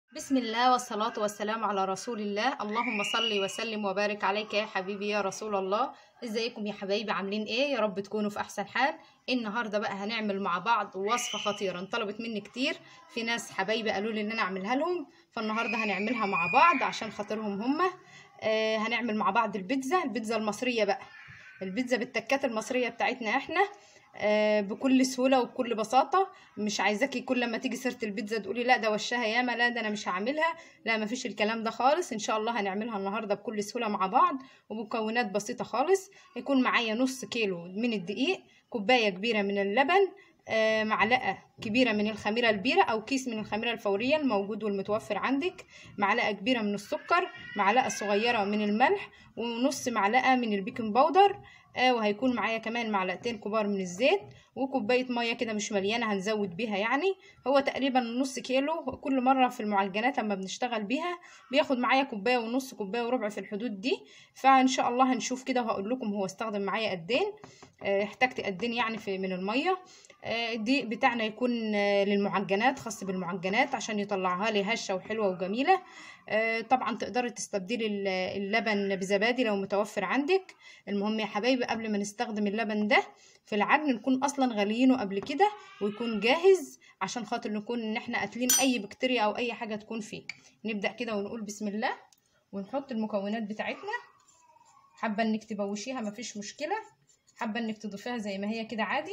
بسم الله والصلاة والسلام على رسول الله اللهم صل وسلم وبارك عليك يا حبيبي يا رسول الله ازيكم يا حبايبي عاملين ايه يا رب تكونوا في احسن حال النهارده بقى هنعمل مع بعض وصفة خطيرة انطلبت مني كتير في ناس حبايبي قالوا لي ان انا اعملها لهم فالنهارده هنعملها مع بعض عشان خاطرهم هما آه هنعمل مع بعض البيتزا البيتزا المصرية بقى البيتزا بالتكات المصرية بتاعتنا احنا آه، بكل سهوله وبكل بساطه مش عايزاكي كل لما تيجي سيره البيتزا تقولي لا ده وشها ياما لا ده انا مش هعملها لا مفيش الكلام ده خالص ان شاء الله هنعملها النهارده بكل سهوله مع بعض ومكونات بسيطه خالص هيكون معايا نص كيلو من الدقيق كوبايه كبيره من اللبن آه، معلقه كبيره من الخميره البيره او كيس من الخميره الفوريه الموجود والمتوفر عندك معلقه كبيره من السكر معلقه صغيره من الملح ونص معلقه من البيكنج باودر آه وهيكون معايا كمان معلقتين كبار من الزيت وكوبايه ميه كده مش مليانه هنزود بيها يعني هو تقريبا نص كيلو كل مره في المعجنات لما بنشتغل بيها بياخد معايا كوبايه ونص كوبايه وربع في الحدود دي فان شاء الله هنشوف كده وهقول لكم هو استخدم معايا قدين آه احتجت قدين يعني في من الميه آه الدقيق بتاعنا يكون آه للمعجنات خاص بالمعجنات عشان يطلعها لي هشه وحلوه وجميله آه طبعا تقدري تستبدلي اللبن بزبادي لو متوفر عندك المهم يا حبايبي قبل ما نستخدم اللبن ده في العجن نكون اصلا غاليينه قبل كده ويكون جاهز عشان خاطر نكون ان احنا قاتلين اي بكتيريا او اي حاجه تكون فيه نبدا كده ونقول بسم الله ونحط المكونات بتاعتنا حابه انك تبوشيها مفيش مشكله حابه انك تضيفيها زي ما هي كده عادي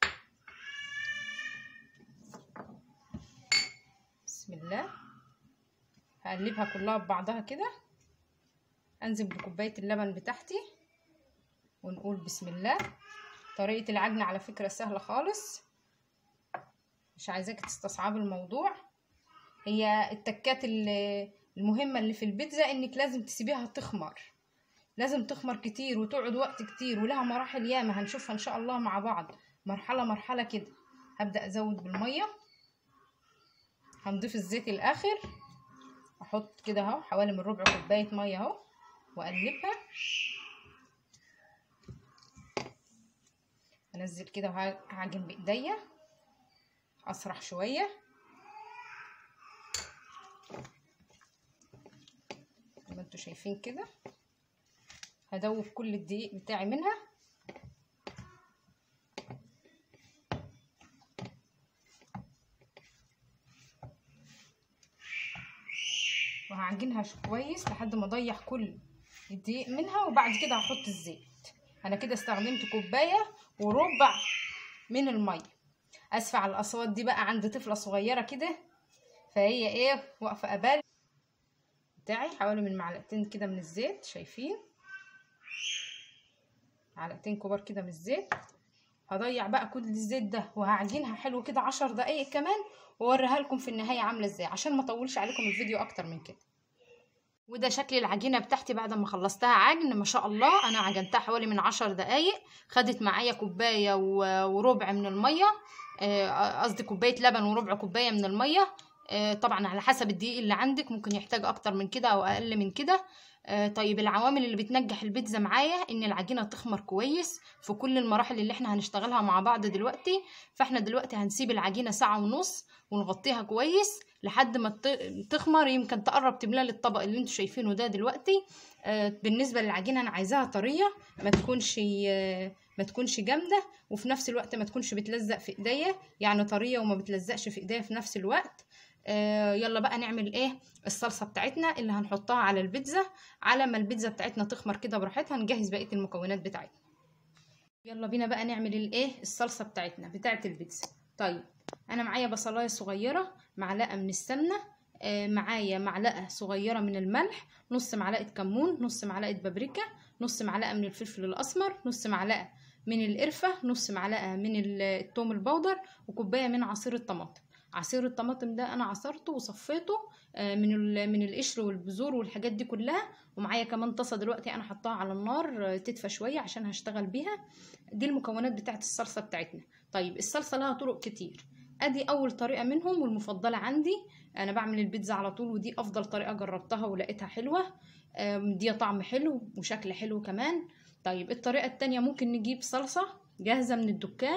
بسم الله هقلبها كلها ببعضها كده انزل بكوبايه اللبن بتاعتي ونقول بسم الله طريقه العجن على فكره سهله خالص مش عايزاك تستصعبي الموضوع هي التكات المهمه اللي في البيتزا انك لازم تسيبيها تخمر لازم تخمر كتير وتقعد وقت كتير ولها مراحل ياما هنشوفها ان شاء الله مع بعض مرحله مرحله كده هبدا ازود بالميه هنضيف الزيت الاخر احط كده اهو حوالي من ربع كوبايه ميه اهو واقلبها انزل كده وهعجن بايديا اسرح شويه زي ما انتوا شايفين كده هدوب كل الدقيق بتاعي منها وهعجنها كويس لحد ما اضيع كل الدقيق منها وبعد كده هحط الزيت انا كده استخدمت كوبايه وربع من الميه اسفه على الاصوات دي بقى عند طفله صغيره كده فهي ايه واقفه قبال بتاعي حوالي من معلقتين كده من الزيت شايفين معلقتين كبار كده من الزيت هضيع بقى كل الزيت ده وهعجنها حلو كده عشر دقايق كمان واوريها لكم في النهايه عامله ازاي عشان ما اطولش عليكم الفيديو اكتر من كده وده شكل العجينه بتاعتي بعد ما خلصتها عجن ما شاء الله انا عجنتها حوالي من عشر دقايق خدت معايا كوبايه وربع من الميه قصدي كوبايه لبن وربع كوبايه من الميه طبعا على حسب الدقيق اللي عندك ممكن يحتاج اكتر من كده او اقل من كده طيب العوامل اللي بتنجح البيتزا معايا ان العجينه تخمر كويس في كل المراحل اللي احنا هنشتغلها مع بعض دلوقتي فاحنا دلوقتي هنسيب العجينه ساعه ونص ونغطيها كويس لحد ما تخمر يمكن تقرب تملى الطبق اللي انتوا شايفينه ده دلوقتي بالنسبه للعجينه انا عايزاها طريه ما تكونش ما تكونش جامده وفي نفس الوقت ما تكونش بتلزق في ايديا يعني طريه وما بتلزقش في ايديا في نفس الوقت آه يلا بقى نعمل ايه الصلصه بتاعتنا اللي هنحطها على البيتزا على ما البيتزا بتاعتنا تخمر كده براحتها نجهز بقيه المكونات بتاعتنا يلا بينا بقى نعمل الايه الصلصه بتاعتنا بتاعت البيتزا طيب انا معايا بصلايه صغيره معلقه من السمنه آه معايا معلقه صغيره من الملح نص معلقه كمون نص معلقه بابريكا نص معلقه من الفلفل الاسمر نص معلقه من القرفه نص معلقه من الثوم البودر وكوبايه من عصير الطماطم عصير الطماطم ده انا عصرته وصفيته من من القشر والبذور والحاجات دي كلها ومعايا كمان طاسه دلوقتي انا حطاها على النار تدفى شويه عشان هشتغل بيها دي المكونات بتاعه الصلصه بتاعتنا طيب الصلصه لها طرق كتير ادي اول طريقه منهم والمفضله عندي انا بعمل البيتزا على طول ودي افضل طريقه جربتها ولقيتها حلوه دي طعم حلو وشكل حلو كمان طيب الطريقه التانية ممكن نجيب صلصه جاهزه من الدكان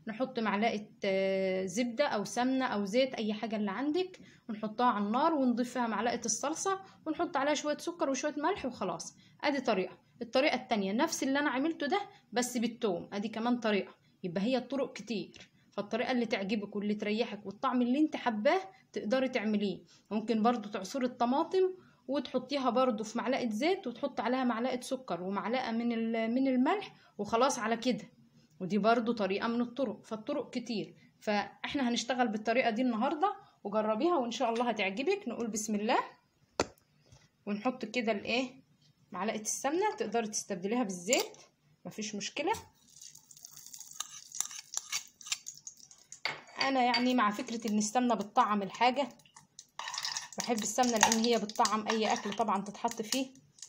نحط معلقه آه، زبده او سمنه او زيت اي حاجه اللي عندك ونحطها على النار ونضيف فيها معلقه الصلصه ونحط عليها شويه سكر وشويه ملح وخلاص ادي طريقه الطريقه التانية نفس اللي انا عملته ده بس بالثوم ادي كمان طريقه يبقى هي الطرق كتير فالطريقه اللي تعجبك واللي تريحك والطعم اللي انت حباه تقدري تعمليه ممكن برضو تعصري الطماطم وتحطيها برضو في معلقه زيت وتحط عليها معلقه سكر ومعلقه من ال- من الملح وخلاص على كده ودي برضو طريقه من الطرق فالطرق كتير فاحنا هنشتغل بالطريقه دي النهارده وجربيها وان شاء الله هتعجبك نقول بسم الله ونحط كده الايه معلقه السمنه تقدري تستبدليها بالزيت مفيش مشكله انا يعني مع فكره ان السمنه بتطعم الحاجه بحب السمنه لان هي بتطعم اي اكل طبعا تتحط فيه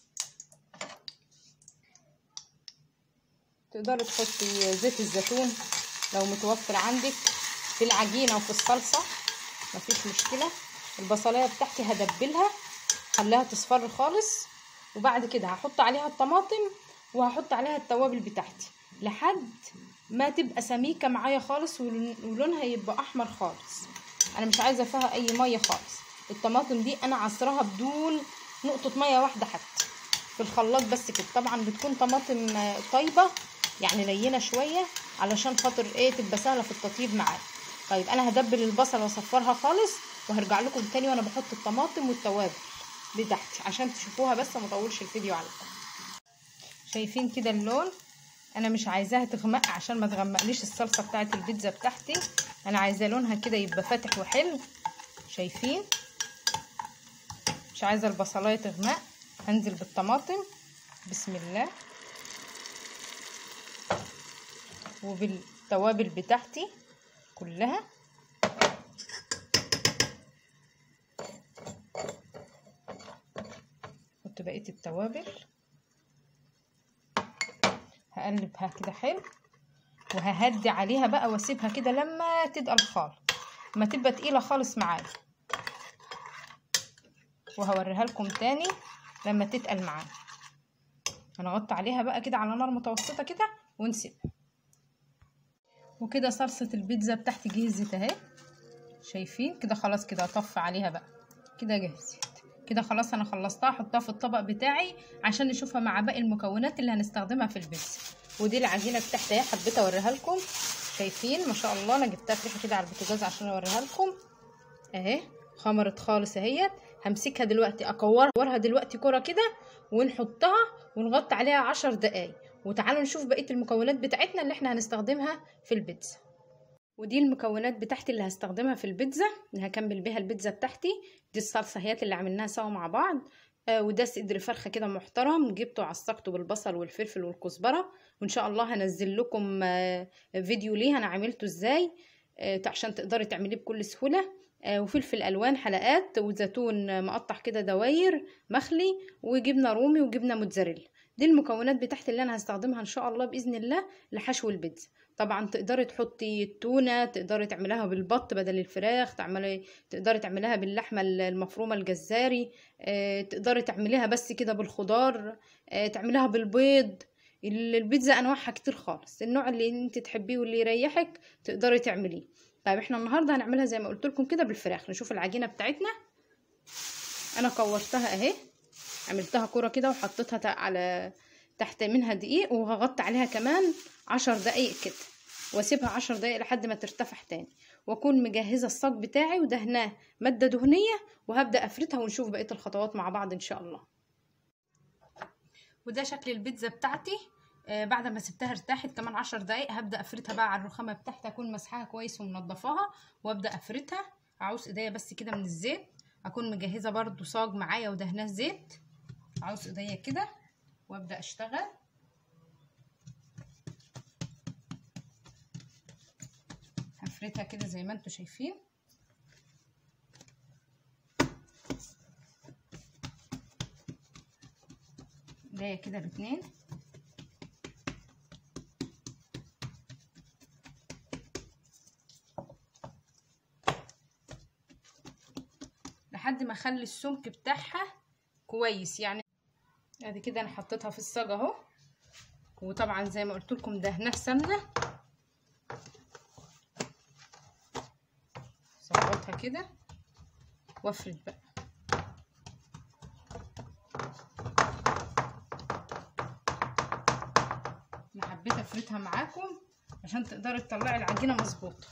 تقدري تحطي زيت الزيتون لو متوفر عندك في العجينه وفي الصلصه مفيش مشكله البصلايه بتاعتي هدبلها خليها تصفر خالص وبعد كده هحط عليها الطماطم وهحط عليها التوابل بتاعتي لحد ما تبقى سميكه معايا خالص ولون- ولونها يبقى احمر خالص انا مش عايزه فيها اي ميه خالص الطماطم دي انا عصرها بدون نقطه ميه واحده حتى في الخلاط بس كده طبعا بتكون طماطم آه، طيبه يعني لينه شويه علشان خاطر ايه تبقى سهله في التطيب معايا طيب انا هدبل البصل واصفرها خالص وهرجع لكم تاني وانا بحط الطماطم والتوابل بتاعتي عشان تشوفوها بس ما اطولش الفيديو عليكم شايفين كده اللون انا مش عايزاها تغمق عشان ما تغمقليش الصلصه بتاعه البيتزا بتاعتي انا عايزه لونها كده يبقى فاتح وحلو شايفين مش عايزه البصلايه تغمق هنزل بالطماطم بسم الله وبالتوابل بتاعتي كلها حط بقيه التوابل هقلبها كده حلو وههدي عليها بقى واسيبها كده لما تتقل خالص ما تبقى تقيله خالص معايا وهوريها لكم تاني لما تتقل معايا هنغطي عليها بقى كده على نار متوسطه كده ونسيبها وكده صلصه البيتزا بتاعتي جهزت اهي شايفين كده خلاص كده اطفي عليها بقى كده جهزت كده خلاص انا خلصتها احطها في الطبق بتاعي عشان نشوفها مع باقي المكونات اللي هنستخدمها في البيتزا ودي العجينه بتاعتي اهي حبيت اوريها لكم شايفين ما شاء الله انا جبتها فريحه كده على البوتاجاز عشان اوريها لكم اهي خمرت خالص اهيت همسكها دلوقتي اكورها دلوقتي كرة كده ونحطها ونغطي عليها عشر دقايق وتعالوا نشوف بقيه المكونات بتاعتنا اللي احنا هنستخدمها في البيتزا ودي المكونات بتاعتي اللي هستخدمها في البيتزا اللي هكمل بيها البيتزا بتاعتي دي الصلصه هيات اللي عملناها سوا مع بعض آه وده صدر فرخه كده محترم جبته عصقته بالبصل والفلفل والكزبره وان شاء الله هنزل لكم آه فيديو ليه انا عملته ازاي آه عشان تقدري تعمليه بكل سهوله آه وفلفل الوان حلقات وزيتون مقطع كده دواير مخلي وجبنه رومي وجبنه موتزاريلا دي المكونات بتاعتي اللي انا هستخدمها ان شاء الله باذن الله لحشو البيتزا طبعا تقدري تحطي التونه تقدري تعمليها بالبط بدل الفراخ تعملي تقدري تعمليها باللحمه المفرومه الجزاري آه، تقدري تعمليها بس كده بالخضار آه، تعمليها بالبيض البيتزا انواعها كتير خالص النوع اللي انت تحبيه واللي يريحك تقدري تعمليه طيب احنا النهارده هنعملها زي ما قلت لكم كده بالفراخ نشوف العجينه بتاعتنا انا كورتها اهي عملتها كرة كده وحطيتها تا- على تحت منها دقيق وهغطي عليها كمان عشر دقايق كده واسيبها عشر دقايق لحد ما ترتفع تاني واكون مجهزه الصاج بتاعي ودهناه ماده دهنيه وهبدا افردها ونشوف بقيه الخطوات مع بعض ان شاء الله وده شكل البيتزا بتاعتي آه بعد ما سبتها ارتاحت كمان عشر دقايق هبدا افردها بقى على الرخامه بتاعتي اكون مسحاها كويس ومنضفاها وابدا افردها اعوز ايديا بس كده من الزيت اكون مجهزه برضو صاج معايا ودهناه زيت عاوز ايديا كده وابدا اشتغل هفردها كده زي ما انتم شايفين ايديا كده باتنين لحد ما اخلي السمك بتاعها كويس يعني ادي كده انا حطيتها في الصاج اهو وطبعا زي ما قلت لكم دهناه سمنه كده وافرد بقى انا حبيت افردها معاكم عشان تقدري تطلعي العجينه مظبوطه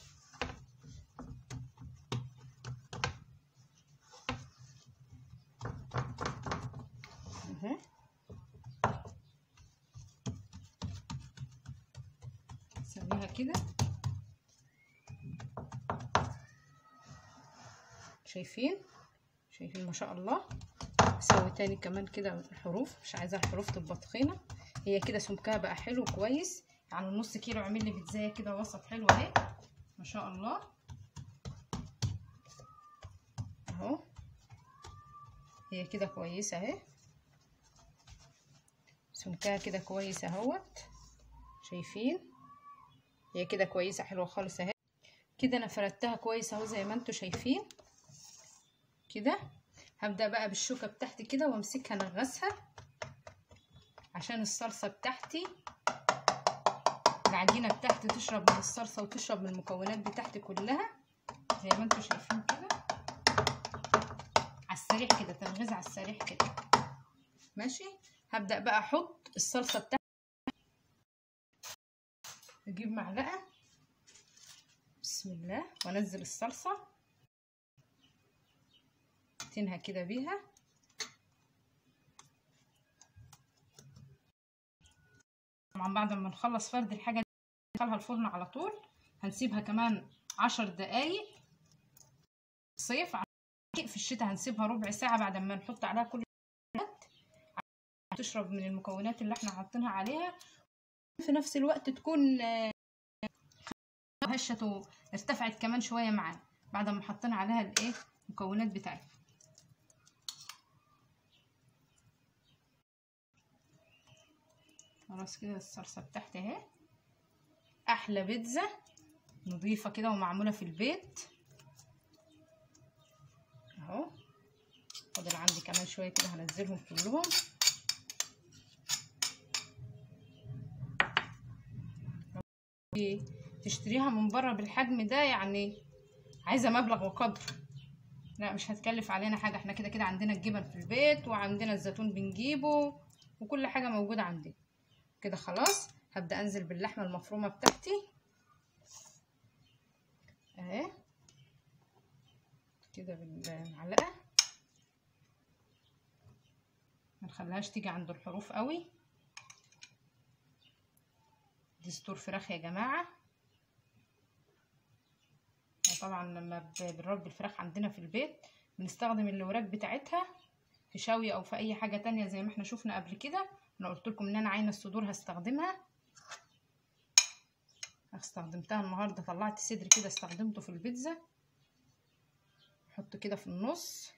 اهي نسويها كده شايفين شايفين ما شاء الله اسوي تاني كمان كده الحروف مش عايزه الحروف تبقى تخينه هي كده سمكها بقى حلو كويس يعني نص كيلو اعمل لي بيتزايه كده وسط حلوه اهي ما شاء الله اهو هي كده كويسه اهي سمكها كده كويس اهوت شايفين هي كده كويسه حلوه خالص اهي كده انا فردتها كويس اهو زي ما انتم شايفين كده هبدا بقى بالشوكه بتاعتي كده وامسكها انغسها عشان الصلصه بتاعتي العجينه بتاعتي تشرب من الصلصه وتشرب من المكونات بتاعتي كلها زي ما انتم شايفين كده على السريع كده تنغيز على السريع كده ماشي هبدا بقى احط الصلصه بتاعتي اجيب معلقه بسم الله وانزل الصلصه تنهى كده بيها طبعا بعد ما نخلص فرد الحاجه ندخلها الفرن على طول هنسيبها كمان عشر دقايق صيف في الشتاء هنسيبها ربع ساعه بعد ما نحط عليها كل تشرب من المكونات اللي احنا حاطينها عليها في نفس الوقت تكون هشت وارتفعت كمان شويه معانا بعد ما حطينا عليها الايه المكونات بتاعتها خلاص كده الصلصه بتاعتي اهي احلى بيتزا نظيفه كده ومعموله في البيت اهو فاضل عندي كمان شويه كده هنزلهم كلهم تشتريها من بره بالحجم ده يعني عايزه مبلغ وقدر لا مش هتكلف علينا حاجه احنا كده كده عندنا الجبن في البيت وعندنا الزيتون بنجيبه وكل حاجه موجوده عندنا كده خلاص هبدا انزل باللحمه المفرومه بتاعتي اهي كده بالمعلقه ما نخليهاش تيجي عند الحروف قوي دي صدور فراخ يا جماعه طبعا لما بنربي الفراخ عندنا في البيت بنستخدم الوراك بتاعتها في شوي او في اي حاجه تانية زي ما احنا شفنا قبل كده انا قلت لكم ان انا عاينه الصدور هستخدمها استخدمتها النهارده طلعت صدر كده استخدمته في البيتزا احطه كده في النص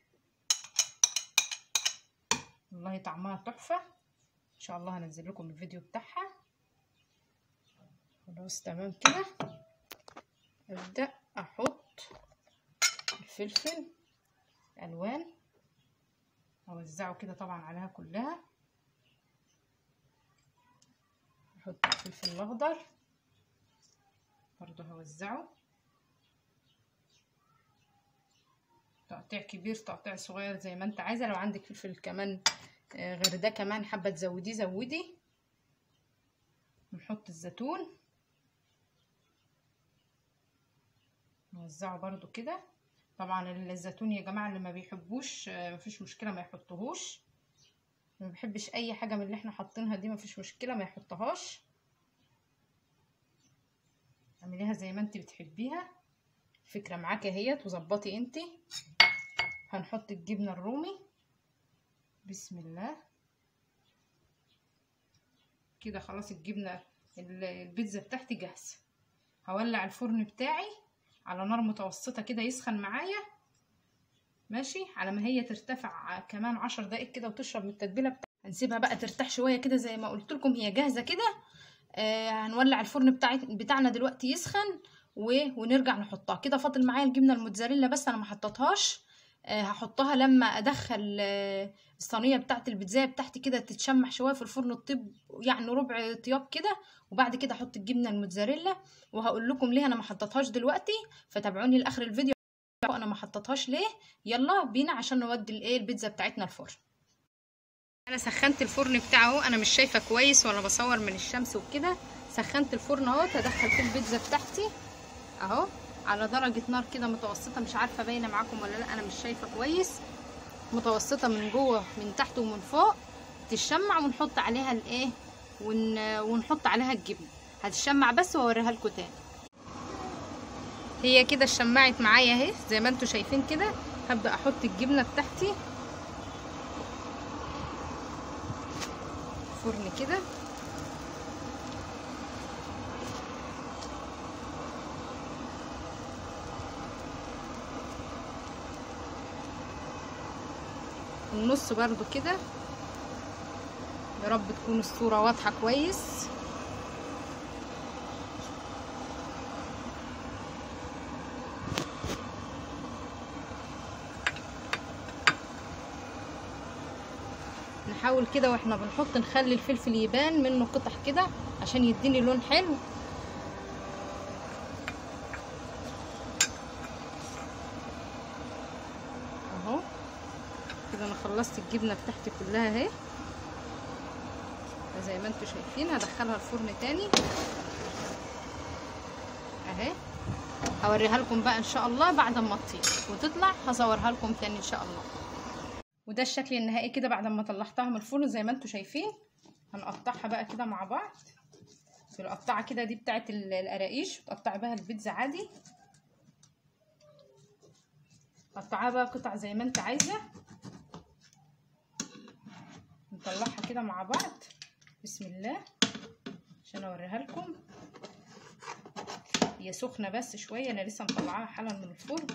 والله طعمها تحفه ان شاء الله هنزل لكم الفيديو بتاعها خلاص تمام كده ابدا احط الفلفل الوان اوزعه كده طبعا عليها كلها احط الفلفل الاخضر برضو هوزعه تقطيع كبير تقطيع صغير زي ما انت عايزه لو عندك فلفل كمان غير ده كمان حابه تزوديه زودي نحط الزيتون نوزعه برضو كده طبعا الزيتون يا جماعه اللي ما بيحبوش مفيش مشكله ما يحطوهوش ما بحبش اي حاجه من اللي احنا حاطينها دي مفيش مشكله ما يحطهاش اعمليها زي ما انت بتحبيها الفكره معاكي اهيت وظبطي انت هنحط الجبنه الرومي بسم الله كده خلاص الجبنه البيتزا بتاعتي جاهزه هولع الفرن بتاعي على نار متوسطه كده يسخن معايا ماشي على ما هي ترتفع كمان عشر دقايق كده وتشرب من التتبيله بتاعتها هنسيبها بقى ترتاح شويه كده زي ما قلت لكم هي جاهزه كده آه هنولع الفرن بتاع بتاعنا دلوقتي يسخن و... ونرجع نحطها كده فاضل معايا الجبنه الموتزاريلا بس انا ما حطيتهاش آه هحطها لما ادخل آه الصينيه بتاعت البيتزا بتاعتي كده تتشمح شويه في الفرن الطيب يعني ربع طياب كده وبعد كده احط الجبنه الموتزاريلا وهقول لكم ليه انا ما حطيتهاش دلوقتي فتابعوني لاخر الفيديو انا ما حطيتهاش ليه يلا بينا عشان نودي الايه البيتزا بتاعتنا الفرن انا سخنت الفرن بتاعه اهو انا مش شايفه كويس ولا بصور من الشمس وكده سخنت الفرن اهو تدخل فيه البيتزا بتاعتي اهو على درجه نار كده متوسطه مش عارفه باينه معاكم ولا لا انا مش شايفه كويس متوسطه من جوه من تحت ومن فوق تشمع ونحط عليها الايه ون... ونحط عليها الجبنه هتشمع بس واوريها لكم تاني هي كده اتشمعت معايا اهي زي ما انتم شايفين كده هبدا احط الجبنه بتاعتي فرن كده النص برضو كده يا رب تكون الصورة واضحة كويس نحاول كده واحنا بنحط نخلي الفلفل يبان منه قطع كده عشان يديني لون حلو اهو كده انا خلصت الجبنه بتاعتي كلها اهي زي ما انتم شايفين هدخلها الفرن تاني اهي هوريها لكم بقى ان شاء الله بعد ما تطيب وتطلع هصورها لكم تاني ان شاء الله وده الشكل النهائي كده بعد ما طلعتها من الفرن زي ما انتم شايفين هنقطعها بقى كده مع بعض القطعه كده دي بتاعت القراقيش تقطعي بها البيتزا عادي قطعها بقى قطع زي ما انت عايزه نطلعها كده مع بعض بسم الله عشان اوريها لكم هي سخنه بس شويه انا لسه مطلعاها حالا من الفرن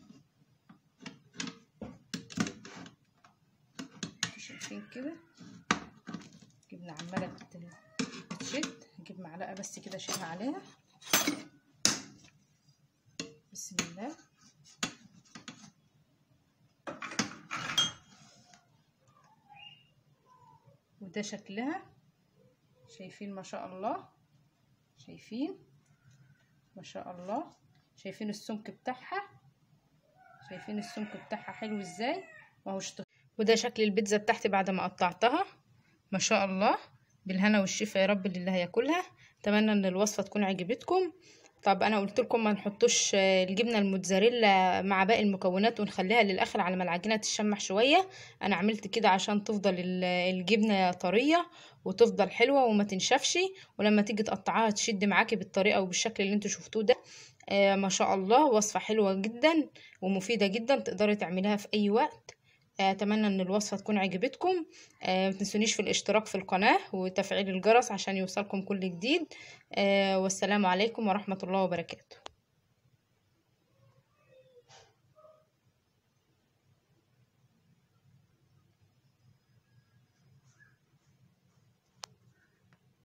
شايفين كده جبنه عماله بتشد هجيب معلقه بس كده اشيلها عليها بسم الله وده شكلها شايفين ما شاء الله شايفين ما شاء الله شايفين السمك بتاعها شايفين السمك بتاعها حلو ازاي وهوش وده شكل البيتزا بتاعتي بعد ما قطعتها ما شاء الله بالهنا والشفا يا رب لله ياكلها اتمنى ان الوصفه تكون عجبتكم طب انا قلت لكم ما نحطوش الجبنه الموتزاريلا مع باقي المكونات ونخليها للاخر على ما العجينه تشمح شويه انا عملت كده عشان تفضل الجبنه طريه وتفضل حلوه وما تنشفش ولما تيجي تقطعها تشد معاكي بالطريقه وبالشكل اللي انتوا شفتوه ده آه ما شاء الله وصفه حلوه جدا ومفيده جدا تقدري تعمليها في اي وقت اتمنى ان الوصفه تكون عجبتكم أه متنسونيش في الاشتراك في القناه وتفعيل الجرس عشان يوصلكم كل جديد أه والسلام عليكم ورحمه الله وبركاته